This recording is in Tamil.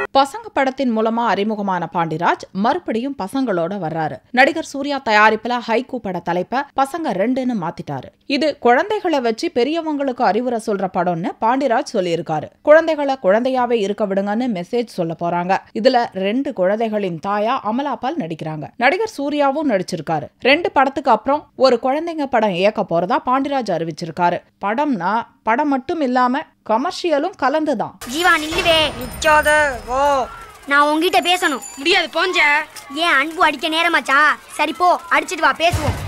பசங்க படத்தின் மூலமா அறிமுகமான பாண்டிராஜ் மறுபடியும் பசங்களோட வர்றாரு நடிகர் சூர்யா தயாரிப்புல ஹைக்கூ பட தலைப்ப பசங்க ரெண்டுன்னு மாத்திட்டாரு இது குழந்தைகளை வச்சு பெரியவங்களுக்கு அறிவுரை சொல்ற படம்னு பாண்டிராஜ் சொல்லியிருக்காரு குழந்தைகளை குழந்தையாவே இருக்க விடுங்கன்னு மெசேஜ் சொல்ல போறாங்க இதுல ரெண்டு குழந்தைகளின் தாயா அமலாபால் நடிக்கிறாங்க நடிகர் சூர்யாவும் நடிச்சிருக்காரு ரெண்டு படத்துக்கு அப்புறம் ஒரு குழந்தைங்க படம் இயக்க போறதா பாண்டிராஜ் அறிவிச்சிருக்காரு படம்னா படம் மட்டும் இல்லாம கமர்ஷியலும் கலந்துதான் ஜீவா நில்லுவே நிக்காத வா நான் உங்ககிட்ட பேசணும் முடியாது போஞ்ச ஏன் அன்பு அடிக்க நேரமாச்சா சரி போ அடிச்சிட்டு வா பேசுவோம்